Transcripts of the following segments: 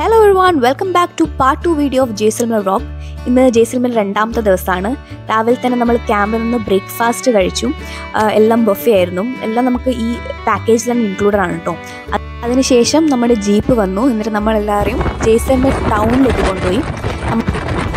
Hello everyone welcome back to part two video of Jaisalmer vlog ഇന്ന് ജയ്സൽമർ രണ്ടാമത്തെ ദിവസമാണ് രാവിലെ തന്നെ നമ്മൾ ക്യാമ്പിൽ നിന്ന് ബ്രേക്ക്ഫാസ്റ്റ് കഴിച്ചു ആ, എല്ലാം ബൊഫെ ആയിരുന്നു എല്ലാം നമുക്ക് ഈ പാക്കേജിൽ തന്നെ ഇൻക്ലൂഡഡ് ആണ് കേട്ടോ അത് അതിനുശേഷം നമ്മുടെ ജീപ്പ് വന്നു എന്നിട്ട് നമ്മൾ എല്ലാവരെയും ജയ്സൽമർ ടൗണിലേക്ക് കൊണ്ടുപോയി നമ്മ-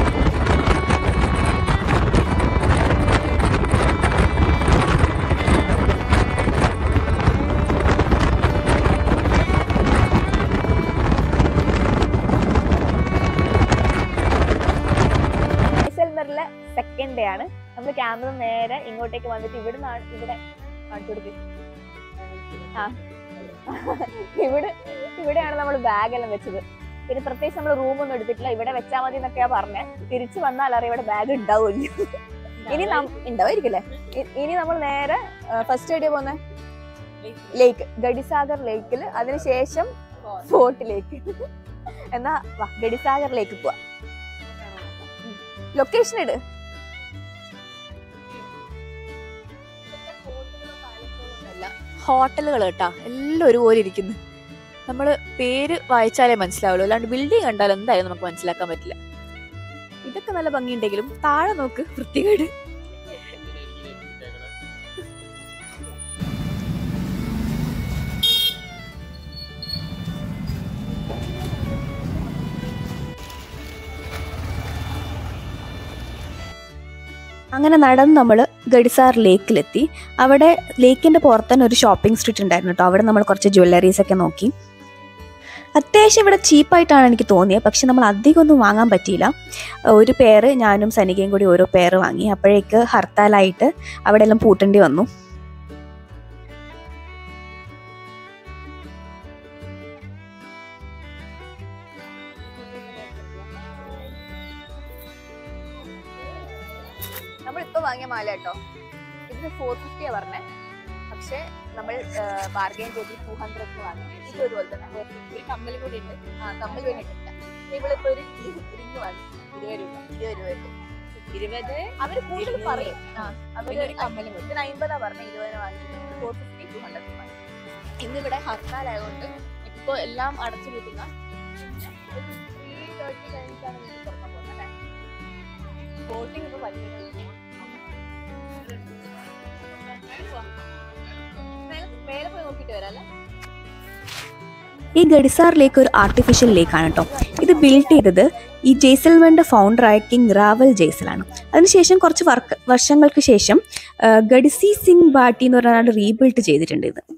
ജയ്സൽമറിലെ സെക്കൻഡ് ഡേ ആണ് നമ്മൾ ക്യാമ്പിൽ നിന്ന് നേരെ ഇങ്ങോട്ടേക്ക് വന്നിട്ട് ഇവിടുന്നാണ് ഇവിടെ കാണിച്ചു കൊടുക്ക് ആ ഇവിടെ ഇവിടെയാണ് നമ്മൾ ബാഗ് എല്ലാം വെച്ചത് പിന്നെ പ്രത്യേകിച്ച് നമ്മൾ റൂമൊന്നും എടുത്തിട്ടില്ല ഇവിടെ വെച്ചാൽ മതി എന്നൊക്കെയാ പറഞ്ഞേ തിരിച്ചു വന്നാൽ അറിയാം ഇവിടെ ബാഗ് ഉണ്ടാവില്ല ഇനി നം- ഉണ്ടാവായിരിക്കല്ലേ ഇ- ഇനി നമ്മൾ നേരെ ഫസ്റ്റ് എവിടെയാ പോകുന്നെ ലേക്ക് ഗഡിസാഗർ ലേക്കിൽ അതിനുശേഷം ഫോർട്ടിലേക്ക് എന്നാ വാ ഗഡിസാഗർ ലേക്ക് പോവാ ലൊക്കേഷൻ ഇട് ഹോട്ടലുകൾ കേട്ടാ എല്ലാം ഒരുപോലെ ഇരിക്കുന്നു നമ്മൾ പേര് വായിച്ചാലേ മനസ്സിലാവുള്ളൂ അല്ലാണ്ട് ബിൽഡിംഗ് കണ്ടാൽ എന്തായാലും നമുക്ക് മനസ്സിലാക്കാൻ പറ്റില്ല ഇതൊക്കെ നല്ല ഭംഗിയുണ്ടെങ്കിലും താഴെ നോക്ക് വൃത്തികേട് അങ്ങനെ നടന്ന് നമ്മൾ ഗഡിസാർ ലേക്കിലെത്തി അവിടെ ലേക്കിൻ്റെ പുറത്ത് തന്നെ ഒരു ഷോപ്പിംഗ് സ്ട്രീറ്റ് ഉണ്ടായിരുന്നു കേട്ടോ അവിടെ നമ്മൾ കുറച്ച് ജ്വല്ലറീസ് ഒക്കെ നോക്കി അത്യാവശ്യം ഇവിടെ ചീപ്പായിട്ടാണ് എനിക്ക് തോന്നിയത് പക്ഷെ നമ്മൾ അധികം ഒന്നും വാങ്ങാൻ പറ്റിയില്ല ഒരു പേര് ഞാനും സനികയും കൂടി ഓരോ പേര് വാങ്ങി അപ്പോഴേക്ക് ഹർത്താലായിട്ട് അവിടെ എല്ലാം പൂട്ടേണ്ടി വന്നു നമ്മൾ ഇപ്പൊ വാങ്ങിയ മാല കേട്ടോ ഇതിന് ഫോർ ഫിഫ്റ്റിയാ പറഞ്ഞേ പക്ഷെ നമ്മൾ ബാർഗെയിൻ ചെയ്ത് ടൂ ഹൺഡ്രഡ് വാങ്ങി ഇത് ഒരുപോലെ തന്നെ കമ്മൽ കൂടി ഉണ്ട് ആ കമ്മൽ വേണ്ടിയിട്ടില്ല ഇവളിപ്പോ ഒരു റിങ് വാങ്ങി ഇരുപത് രൂപ ഇരുപത് രൂപ ഇരുപത് അവര് കൂടുതൽ ഇരുന്നൂറ്. പറയും ആ, അവര് പിന്നെ ഒരു കമ്മലും കൂടി. ഇതിന് അമ്പതാ പറഞ്ഞ ഇരുപതിന് വാങ്ങി ഫോർ ഫിഫ്റ്റി ടു ഹൺഡ്രഡ് വാങ്ങി ഇന്നിവിടെ ഹർത്താലായതുകൊണ്ട് ഇപ്പൊ എല്ലാം അടച്ചു പൂട്ടുന്ന ത്രീ തേർട്ടി കഴിഞ്ഞിട്ടാണ് വീട്ടിൽ തുറക്കാൻ പോകുന്നത് അല്ലേ ബോട്ടിംഗ് ഇപ്പൊ പറ്റുന്നത് മേലെ പോയി നോക്കിട്ട് വരാം അല്ലേ ഈ ഗഡിസാർ ലേക്ക് ഒരു ആർട്ടിഫിഷ്യൽ ലേക്കാണ് കേട്ടോ ഇത് ബിൽഡ് ചെയ്തത് ഈ ജയ്സൽമറിൻ്റെ ഫൗണ്ടറായ കിങ് റാവൽ ജയ്സലാണ് അതിനുശേഷം കുറച്ച് വർക്ക് വർഷങ്ങൾക്ക് ശേഷം ആ, ഗഡിസി സിംഗ് ബാട്ടി എന്ന് പറഞ്ഞാൽ റീബിൽഡ് ചെയ്തിട്ടുണ്ട് ഇത്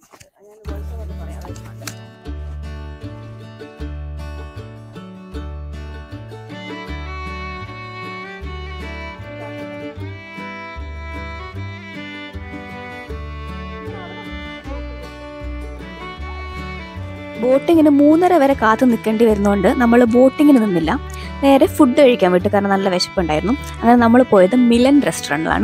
ബോട്ടിങ്ങിന് മൂന്നര വരെ കാത്തു നിൽക്കേണ്ടി വരുന്നതുകൊണ്ട് നമ്മൾ ബോട്ടിങ്ങിന് നിന്നില്ല നേരെ ഫുഡ് കഴിക്കാൻ വിട്ടു കാരണം നല്ല വിശപ്പുണ്ടായിരുന്നു അങ്ങനെ നമ്മൾ പോയത് മിലൻ റെസ്റ്റോറൻറ്റിലാണ്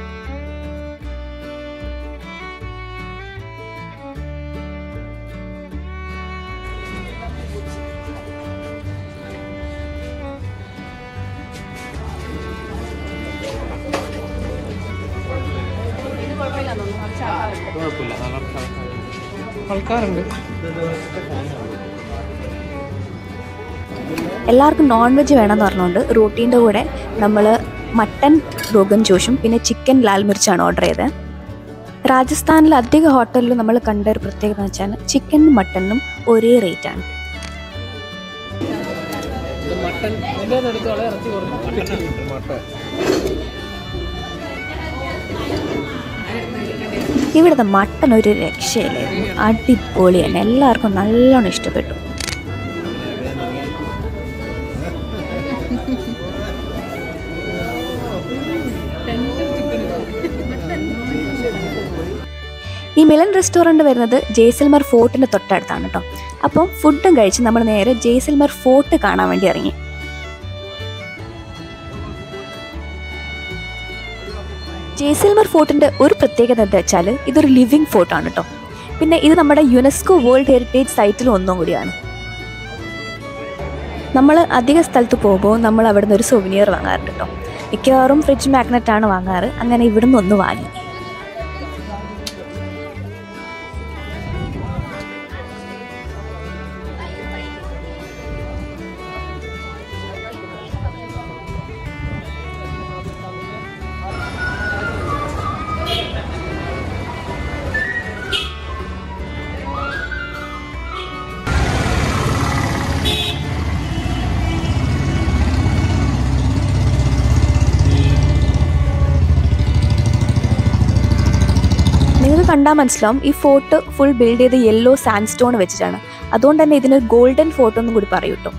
കുഴപ്പമില്ല നല്ല ആൾക്കാരുണ്ട് എല്ലാവർക്കും നോൺ വെജ് വേണമെന്ന് പറഞ്ഞുകൊണ്ട് റോട്ടീൻ്റെ കൂടെ നമ്മൾ മട്ടൻ രോഗൻ ജോഷും പിന്നെ ചിക്കൻ ലാൽ മിർച്ചാണ് ഓർഡർ ചെയ്തത് രാജസ്ഥാനിലെ അധിക ഹോട്ടലിൽ നമ്മൾ കണ്ട ഒരു പ്രത്യേകത എന്ന് വെച്ചാൽ ചിക്കനും മട്ടനും ഒരേ റേറ്റ് ആണ് മട്ടൻ എൻ്റെ എടുത്തോളെ ഇറച്ചി കൊടുക്കും മട്ടൻ ഇവിടുത്തെ മട്ടൻ ഒരു രക്ഷയില്ലായിരുന്നു അടിപൊളിയാണ് എല്ലാവർക്കും നല്ലോണം ഇഷ്ടപ്പെട്ടു ഈ മിലൻ റെസ്റ്റോറൻറ്റ് വരുന്നത് ജയ്സൽമർ ഫോർട്ടിൻ്റെ തൊട്ടടുത്താണ് കേട്ടോ അപ്പം ഫുഡും കഴിച്ച് നമ്മൾ നേരെ ജയ്സൽമർ ഫോർട്ട് കാണാൻ വേണ്ടി ഇറങ്ങി ജയ്സൽമർ ഫോർട്ടിൻ്റെ ഒരു പ്രത്യേകത എന്താ വെച്ചാൽ ഇതൊരു ലിവിങ് ഫോർട്ടാണ് കേട്ടോ പിന്നെ ഇത് നമ്മുടെ യുനെസ്കോ വേൾഡ് ഹെറിറ്റേജ് സൈറ്റിൽ ഒന്നും കൂടിയാണ് നമ്മൾ അധിക സ്ഥലത്ത് പോകുമ്പോൾ നമ്മൾ അവിടെ നിന്ന് ഒരു സൊവിനിയർ വാങ്ങാറുണ്ട് കേട്ടോ മിക്കവാറും ഫ്രിഡ്ജ് മാഗ്നറ്റ് ആണ് വാങ്ങാറ് അങ്ങനെ ഇവിടുന്ന് ഒന്ന് വാങ്ങി കണ്ടാൽ മനസ്സിലാവും ഈ ഫോർട്ട് ഫുൾ ബിൽഡ് ചെയ്ത് യെല്ലോ സാൻഡ് സ്റ്റോൺ വെച്ചിട്ടാണ് അതുകൊണ്ട് തന്നെ ഇതിന് ഗോൾഡൻ ഫോർട്ട് എന്നും കൂടി പറയും കേട്ടോ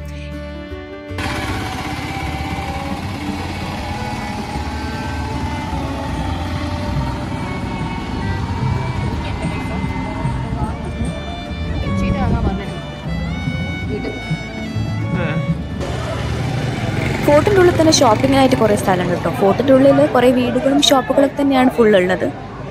ഫോർട്ടിൻ്റെ ഉള്ളിൽ തന്നെ ഷോപ്പിങ്ങിനായിട്ട് കുറേ സ്ഥലമുണ്ട് കേട്ടോ ഫോർട്ടിൻ്റെ ഉള്ളിൽ കുറേ വീടുകളും ഷോപ്പുകളും തന്നെയാണ് ഫുൾ ഉള്ളത്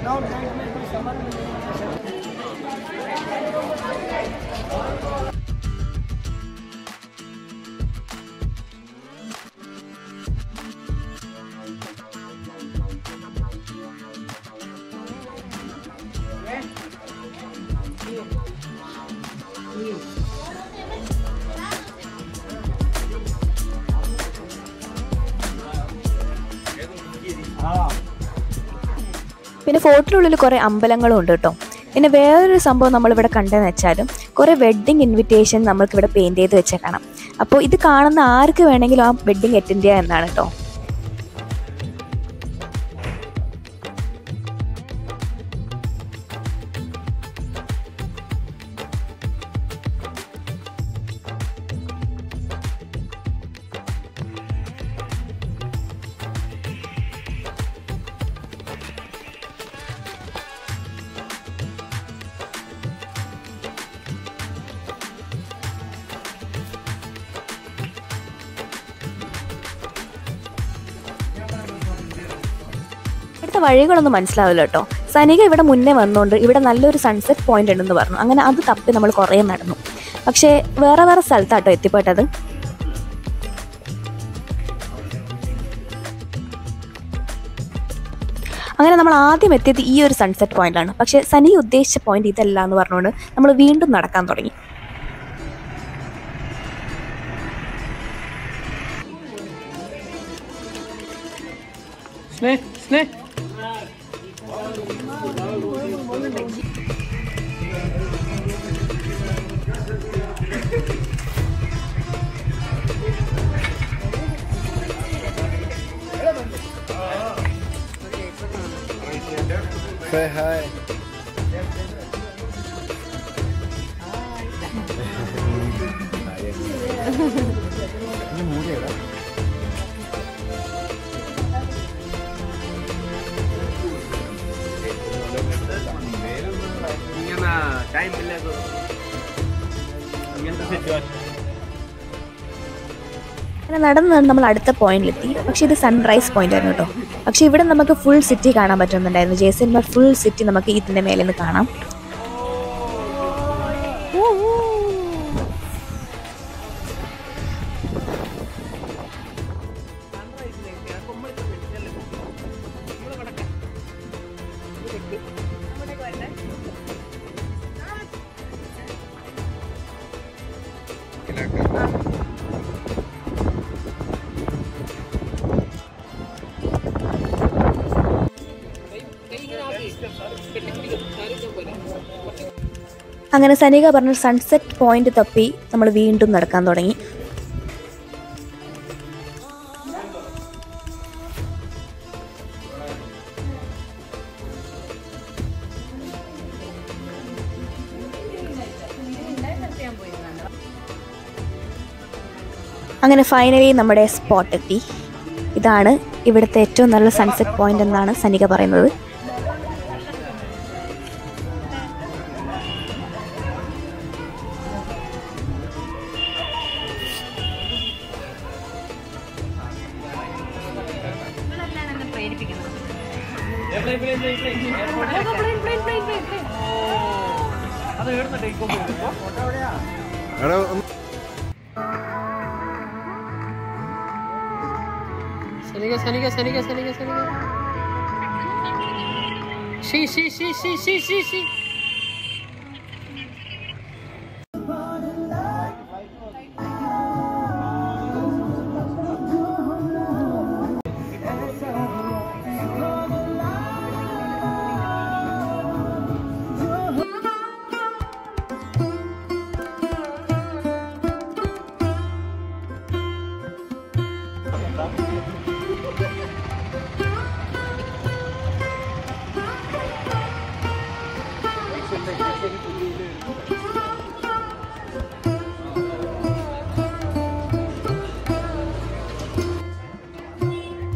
പിന്നെ ഫോർട്ടിനുള്ളിൽ കുറേ അമ്പലങ്ങളും ഉണ്ട് കേട്ടോ പിന്നെ വേറൊരു സംഭവം നമ്മളിവിടെ കണ്ടതെന്ന് വെച്ചാലും കുറേ വെഡ്ഡിങ് ഇൻവിറ്റേഷൻ നമ്മൾക്ക് ഇവിടെ പെയിൻറ് ചെയ്ത് വെച്ചാൽ കാണാം അപ്പോൾ ഇത് കാണുന്ന ആർക്ക് വേണമെങ്കിലും ആ വെഡ്ഡിങ് അറ്റൻഡ് ചെയ്യുക എന്നാണ് കേട്ടോ ഇവിടുത്തെ വഴികളൊന്നും മനസ്സിലാവില്ല കേട്ടോ സനിക ഇവിടെ മുന്നേ വന്നുകൊണ്ട് ഇവിടെ നല്ലൊരു സൺസെറ്റ് പോയിന്റ് ഉണ്ടെന്ന് പറഞ്ഞു അങ്ങനെ അത് തപ്പി നമ്മൾ കുറേ നടന്നു പക്ഷേ വേറെ വേറെ സ്ഥലത്താട്ടോ എത്തിപ്പെട്ടത് അങ്ങനെ നമ്മൾ ആദ്യം എത്തിയത് ഈ ഒരു സൺസെറ്റ് പോയിന്റിലാണ് പക്ഷേ സനി ഉദ്ദേശിച്ച പോയിന്റ് ഇതല്ല എന്ന് പറഞ്ഞുകൊണ്ട് നമ്മൾ വീണ്ടും നടക്കാൻ തുടങ്ങി സ്നേ സ്നേ Say hi. ഇങ്ങനെ ടൈം ഇല്ലാത്ത ഇങ്ങനത്തെ സിറ്റുവേഷൻ അങ്ങനെ നടന്ന് നടന്ന് നമ്മൾ അടുത്ത പോയിന്റിലെത്തി പക്ഷേ ഇത് സൺറൈസ് പോയിന്റ് ആയിരുന്നു കേട്ടോ പക്ഷേ ഇവിടെ നമുക്ക് ഫുൾ സിറ്റി കാണാൻ പറ്റുന്നുണ്ടായിരുന്നു ജയ്സൽമർ ഫുൾ സിറ്റി നമുക്ക് ഇതിന്റെ മേലെ നിന്ന് കാണാം അങ്ങനെ സനിക പറഞ്ഞ സൺസെറ്റ് പോയിന്റ് തപ്പി നമ്മൾ വീണ്ടും നടക്കാൻ തുടങ്ങി അങ്ങനെ ഫൈനലി നമ്മുടെ സ്പോട്ട് എത്തി ഇതാണ് ഇവിടുത്തെ ഏറ്റവും നല്ല സൺസെറ്റ് പോയിന്റ് എന്നാണ് സനിക പറയുന്നത് എടാ ഒന്ന് Sanika Sanika Sanika Sanika Sanika she she she she she she she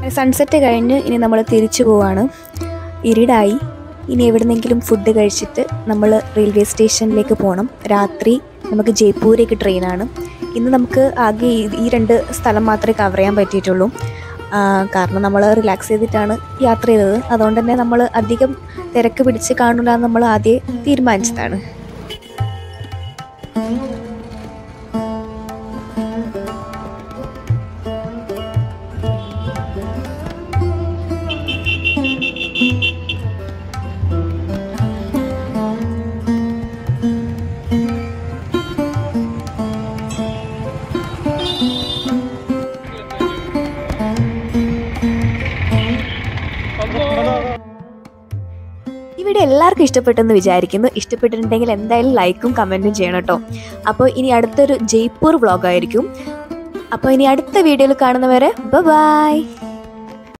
sunset കഴിഞ്ഞ് ഇനി നമ്മൾ തിരിച്ചു പോവാണ് ഇരുടായി ഇനി എവിടുന്നെങ്കിലും ഫുഡ് കഴിച്ചിട്ട് നമ്മൾ റെയിൽവേ സ്റ്റേഷനിലേക്ക് പോകണം രാത്രി നമുക്ക് ജയ്പൂരേക്ക് ട്രെയിനാണ് ഇന്ന് നമുക്ക് ആകെ ഈ- ഈ രണ്ട് സ്ഥലം മാത്രമേ കവർ ചെയ്യാൻ പറ്റിയിട്ടുള്ളൂ ആ, കാരണം നമ്മൾ റിലാക്സ് ചെയ്തിട്ടാണ് യാത്ര ചെയ്തത് അതുകൊണ്ട് തന്നെ നമ്മൾ അധികം തിരക്ക് പിടിച്ച് കാണില്ല എന്ന് നമ്മൾ ആദ്യം തീരുമാനിച്ചതാണ് ഇവിടെ എല്ലാവർക്കും ഇഷ്ടപ്പെട്ടെന്ന് വിചാരിക്കുന്നു ഇഷ്ടപ്പെട്ടിട്ടുണ്ടെങ്കിൽ എന്തായാലും ലൈക്കും കമൻറ്റും ചെയ്യണം കേട്ടോ അപ്പോൾ ഇനി അടുത്തൊരു ജയ്പൂർ വ്ളോഗായിരിക്കും അപ്പോൾ ഇനി അടുത്ത വീഡിയോയിൽ കാണുന്നവരെ ബൈ